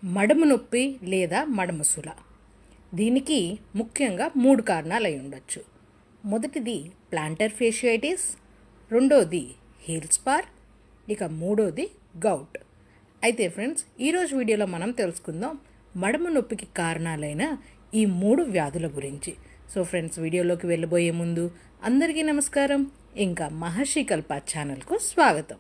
మడమ నొప్పి లేదా మడమసుల దీనికి ముఖ్యంగా మూడు కారణాలు అయి ఉండొచ్చు మొదటిది ప్లాంటర్ ఫేషియైటిస్ రెండోది హీల్ స్పార్ ఇక మూడోది గౌట్ అయితే ఫ్రెండ్స్ ఈరోజు వీడియోలో మనం తెలుసుకుందాం మడమ నొప్పికి కారణాలైన ఈ మూడు వ్యాధుల గురించి సో ఫ్రెండ్స్ వీడియోలోకి వెళ్ళబోయే ముందు అందరికీ నమస్కారం ఇంకా మహర్షి కల్ప ఛానల్కు స్వాగతం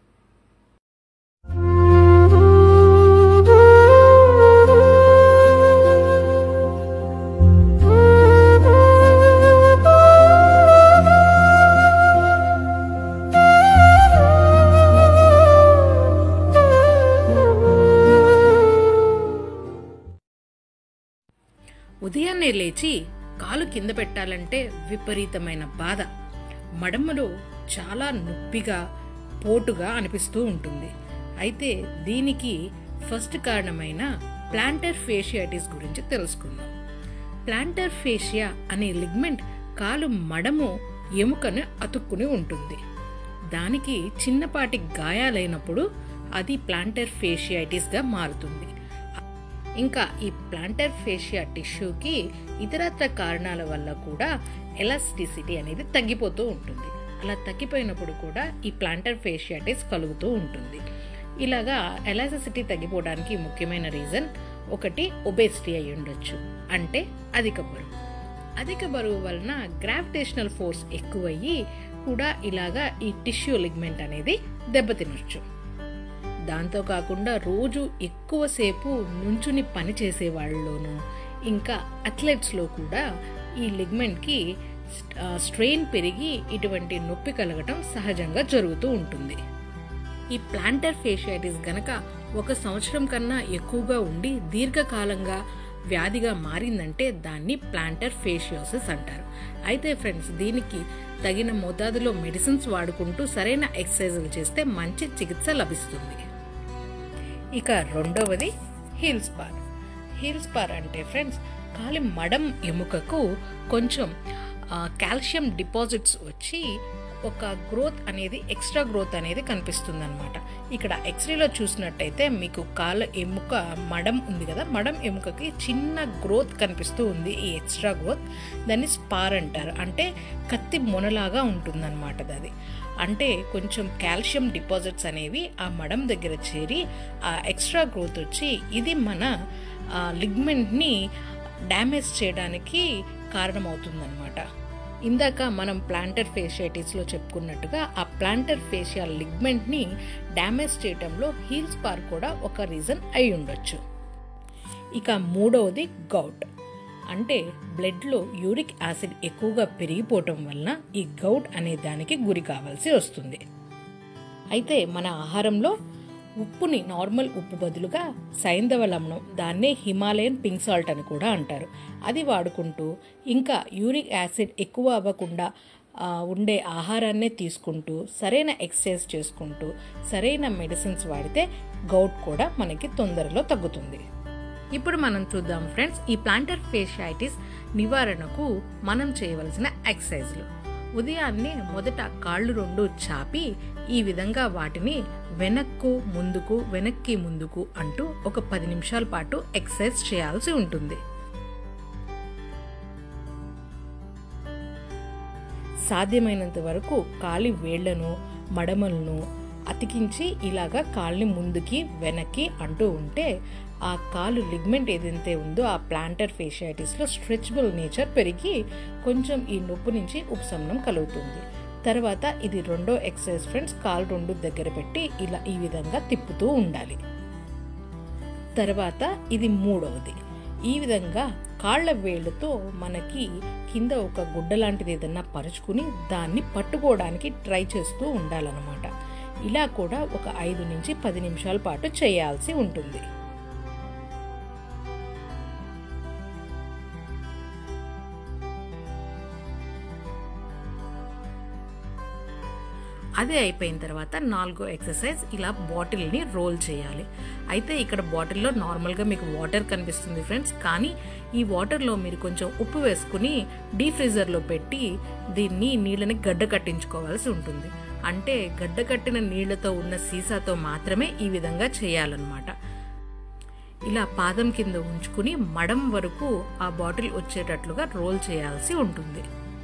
ఉదయాన్నే లేచి కాలు కింద పెట్టాలంటే విపరీతమైన బాధ మడమలో చాలా నొప్పిగా పోటుగా అనిపిస్తూ ఉంటుంది అయితే దీనికి ఫస్ట్ కారణమైన ప్లాంటర్ ఫేషియాటిస్ గురించి తెలుసుకుందాం ప్లాంటర్ ఫేషియా అనే లిగ్మెంట్ కాలు మడము ఎముకను అతుక్కుని ఉంటుంది దానికి చిన్నపాటి గాయాలైనప్పుడు అది ప్లాంటర్ ఫేషియాటిస్గా మారుతుంది ఇంకా ఈ ప్లాంటర్ ఫేషియా టిష్యూకి ఇతరత్ర కారణాల వల్ల కూడా ఎలాస్టిసిటీ అనేది తగ్గిపోతూ ఉంటుంది అలా తగ్గిపోయినప్పుడు కూడా ఈ ప్లాంటర్ ఫేషియాటిస్ కలుగుతూ ఉంటుంది ఇలాగా ఎలాస్టిసిటీ తగ్గిపోవడానికి ముఖ్యమైన రీజన్ ఒకటి ఒబేసిటీ అయి ఉండొచ్చు అంటే అధిక బరువు అధిక బరువు వలన గ్రావిటేషనల్ ఫోర్స్ ఎక్కువయ్యి కూడా ఇలాగా ఈ టిష్యూ లిగ్మెంట్ అనేది దెబ్బతినొచ్చు దాంతో కాకుండా రోజు ఎక్కువసేపు నుంచుని పని చేసే వాళ్ళలోనూ ఇంకా అథ్లెట్స్లో కూడా ఈ లిగ్మెంట్కి స్ట్రెయిన్ పెరిగి ఇటువంటి నొప్పి కలగటం సహజంగా జరుగుతూ ఉంటుంది ఈ ప్లాంటర్ ఫేషియాటిస్ గనక ఒక సంవత్సరం కన్నా ఎక్కువగా ఉండి దీర్ఘకాలంగా వ్యాధిగా మారిందంటే దాన్ని ప్లాంటర్ ఫేషియోసిస్ అంటారు అయితే ఫ్రెండ్స్ దీనికి తగిన మోతాదులో మెడిసిన్స్ వాడుకుంటూ సరైన ఎక్సర్సైజులు చేస్తే మంచి చికిత్స లభిస్తుంది ఇక రెండవది హీల్స్ బార్ హీల్స్ బార్ అంటే ఫ్రెండ్స్ కాలి మడం ఎముకకు కొంచెం కాల్షియం డిపాజిట్స్ వచ్చి ఒక గ్రోత్ అనేది ఎక్స్ట్రా గ్రోత్ అనేది కనిపిస్తుంది అనమాట ఇక్కడ ఎక్స్రేలో చూసినట్టయితే మీకు కాళ్ళ ఎముక మడం ఉంది కదా మడం ఎముకకి చిన్న గ్రోత్ కనిపిస్తూ ఉంది ఈ ఎక్స్ట్రా గ్రోత్ దాన్ని స్పార్ అంటారు అంటే కత్తి మొనలాగా ఉంటుందన్నమాట అది అంటే కొంచెం కాల్షియం డిపాజిట్స్ అనేవి ఆ మడం దగ్గర చేరి ఆ ఎక్స్ట్రా గ్రోత్ వచ్చి ఇది మన లిగ్మెంట్ని డ్యామేజ్ చేయడానికి కారణమవుతుందన్నమాట ఇందాక మనం ప్లాంటర్ ఫేషియాటిస్లో చెప్పుకున్నట్టుగా ఆ ప్లాంటర్ ఫేషియల్ లిగ్మెంట్ని డ్యామేజ్ చేయడంలో హీల్స్ పార్ కూడా ఒక రీజన్ అయి ఉండొచ్చు ఇక మూడవది గౌట్ అంటే బ్లడ్లో యూరిక్ యాసిడ్ ఎక్కువగా పెరిగిపోవటం వలన ఈ గౌట్ అనే దానికి గురి కావాల్సి వస్తుంది అయితే మన ఆహారంలో ఉప్పుని నార్మల్ ఉప్పు బదులుగా సైంధవ లవణం దాన్నే హిమాలయన్ పింక్ సాల్ట్ అని కూడా అంటారు అది వాడుకుంటూ ఇంకా యూరిక్ యాసిడ్ ఎక్కువ అవ్వకుండా ఉండే ఆహారాన్నే తీసుకుంటూ సరైన ఎక్సర్సైజ్ చేసుకుంటూ సరైన మెడిసిన్స్ వాడితే గౌట్ కూడా మనకి తొందరలో తగ్గుతుంది ఇప్పుడు మనం చూద్దాం ఫ్రెండ్స్ ఈ ప్లాంటర్ ఫేషియాటిస్ నివారణకు మనం చేయవలసిన ఎక్సర్సైజ్లు ఉదయాన్నే మొదట కాళ్ళు రెండు చాపి ఈ విధంగా వాటిని వెనక్కు ముందుకు వెనక్కి ముందుకు అంటూ ఒక పది నిమిషాల పాటు ఎక్సర్సైజ్ చేయాల్సి ఉంటుంది సాధ్యమైనంత వరకు కాలి వేళ్లను మడమలను అతికించి ఇలాగా కాళ్ళని ముందుకి వెనక్కి అంటూ ఉంటే ఆ కాలు లిగ్మెంట్ ఏదైతే ఉందో ఆ ప్లాంటర్ ఫేషియాటిస్లో స్ట్రెచబుల్ నేచర్ పెరిగి కొంచెం ఈ నొప్పి నుంచి ఉపశమనం కలుగుతుంది తర్వాత ఇది రెండో ఎక్సర్సైజ్ ఫ్రెండ్స్ కాలు రెండు దగ్గర పెట్టి ఇలా ఈ విధంగా తిప్పుతూ ఉండాలి తర్వాత ఇది మూడవది ఈ విధంగా కాళ్ల వేళ్లతో మనకి కింద ఒక గుడ్డ లాంటిది ఏదన్నా పరుచుకుని దాన్ని పట్టుకోవడానికి ట్రై చేస్తూ ఉండాలన్నమాట ఇలా కూడా ఒక ఐదు నుంచి పది నిమిషాల పాటు చేయాల్సి ఉంటుంది అదే అయిపోయిన తర్వాత నాలుగో ఎక్సర్సైజ్ ఇలా బాటిల్ని రోల్ చేయాలి అయితే ఇక్కడ బాటిల్లో నార్మల్గా మీకు వాటర్ కనిపిస్తుంది ఫ్రెండ్స్ కానీ ఈ వాటర్లో మీరు కొంచెం ఉప్పు వేసుకుని డీ ఫ్రీజర్లో పెట్టి దీన్ని నీళ్ళని గడ్డ కట్టించుకోవాల్సి ఉంటుంది అంటే గడ్డ కట్టిన నీళ్లతో ఉన్న సీసాతో మాత్రమే ఈ విధంగా చేయాలన్నమాట ఇలా పాదం కింద ఉంచుకుని మడం వరకు ఆ బాటిల్ వచ్చేటట్లుగా రోల్ చేయాల్సి ఉంటుంది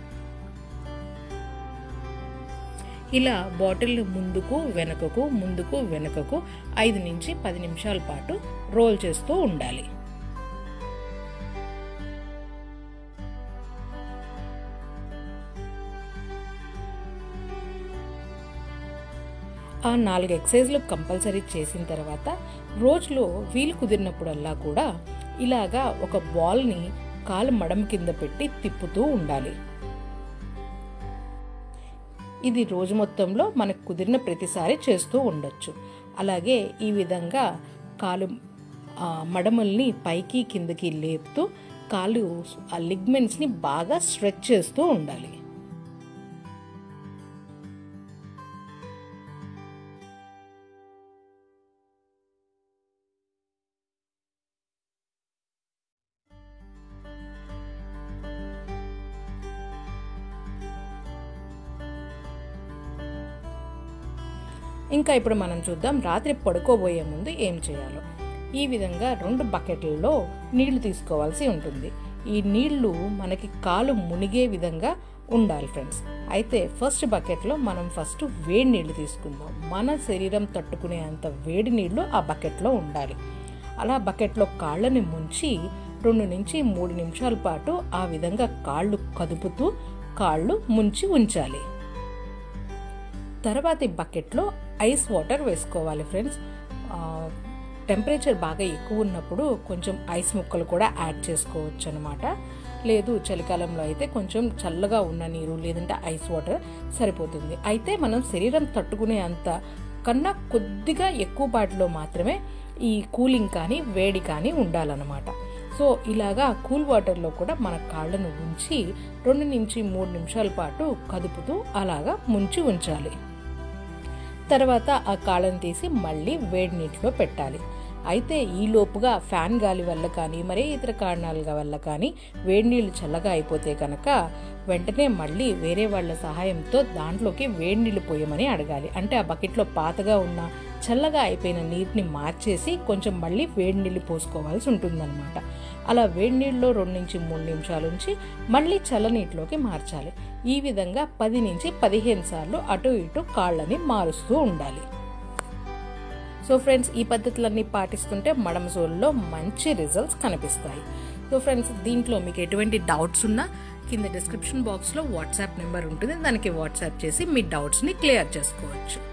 ఇలా బాటిల్ ముందుకు వెనుకకు ముందుకు వెనుకకు ఐదు నుంచి పది నిమిషాల పాటు రోల్ చేస్తూ ఉండాలి ఆ నాలుగు ఎక్సైజ్లు కంపల్సరీ చేసిన తర్వాత రోజులో వీలు కుదిరినప్పుడల్లా కూడా ఇలాగా ఒక బాల్ని కాలు మడం కింద పెట్టి తిప్పుతూ ఉండాలి ఇది రోజు మొత్తంలో మనకు కుదిరిన ప్రతిసారి చేస్తూ ఉండొచ్చు అలాగే ఈ విధంగా కాలు మడమల్ని పైకి కిందకి లేపుతూ కాలు ఆ లిగ్మెంట్స్ని బాగా స్ట్రెచ్ చేస్తూ ఉండాలి ఇంకా ఇప్పుడు మనం చూద్దాం రాత్రి పడుకోబోయే ముందు ఏం చేయాలో ఈ విధంగా రెండు బకెట్లలో నీళ్లు తీసుకోవాల్సి ఉంటుంది ఈ నీళ్లు మనకి కాలు మునిగే విధంగా ఉండాలి ఫ్రెండ్స్ అయితే ఫస్ట్ బకెట్లో మనం ఫస్ట్ వేడి నీళ్లు తీసుకుందాం మన శరీరం తట్టుకునే అంత వేడి నీళ్లు ఆ బకెట్లో ఉండాలి అలా బకెట్లో కాళ్ళని ముంచి రెండు నుంచి మూడు నిమిషాల పాటు ఆ విధంగా కాళ్ళు కదుపుతూ కాళ్ళు ముంచి ఉంచాలి తర్వాతి బకెట్లో ఐస్ వాటర్ వేసుకోవాలి ఫ్రెండ్స్ టెంపరేచర్ బాగా ఎక్కువ ఉన్నప్పుడు కొంచెం ఐస్ ముక్కలు కూడా యాడ్ చేసుకోవచ్చు అనమాట లేదు చలికాలంలో అయితే కొంచెం చల్లగా ఉన్న నీరు లేదంటే ఐస్ వాటర్ సరిపోతుంది అయితే మనం శరీరం తట్టుకునే అంత కన్నా కొద్దిగా ఎక్కువ పాటిలో మాత్రమే ఈ కూలింగ్ కానీ వేడి కానీ ఉండాలన్నమాట సో ఇలాగా కూల్ వాటర్లో కూడా మన కాళ్ళను ఉంచి రెండు నుంచి మూడు నిమిషాల పాటు కదుపుతూ అలాగా ముంచి ఉంచాలి తర్వాత ఆ కాళ్ళను తీసి మళ్ళీ వేడి నీటిలో పెట్టాలి అయితే ఈ లోపుగా ఫ్యాన్ గాలి వల్ల కానీ మరే ఇతర కారణాల వల్ల కానీ వేడి నీళ్ళు చల్లగా అయిపోతే కనుక వెంటనే మళ్ళీ వేరే వాళ్ళ సహాయంతో దాంట్లోకి వేడి నీళ్ళు పోయమని అడగాలి అంటే ఆ బకెట్లో పాతగా ఉన్న చల్లగా అయిపోయిన నీటిని మార్చేసి కొంచెం మళ్ళీ వేడి నీళ్ళు పోసుకోవాల్సి ఉంటుందన్నమాట అలా వేడి నీళ్ళలో రెండు నుంచి మూడు నిమిషాల నుంచి మళ్ళీ చల్లనీటిలోకి మార్చాలి ఈ విధంగా పది నుంచి పదిహేను సార్లు అటు ఇటు కాళ్ళని మారుస్తూ ఉండాలి సో ఫ్రెండ్స్ ఈ పద్ధతులన్నీ పాటిస్తుంటే మడమ సోల్లో మంచి రిజల్ట్స్ కనిపిస్తాయి సో ఫ్రెండ్స్ దీంట్లో మీకు ఎటువంటి డౌట్స్ ఉన్నా కింద డిస్క్రిప్షన్ బాక్స్లో వాట్సాప్ నెంబర్ ఉంటుంది దానికి వాట్సాప్ చేసి మీ డౌట్స్ని క్లియర్ చేసుకోవచ్చు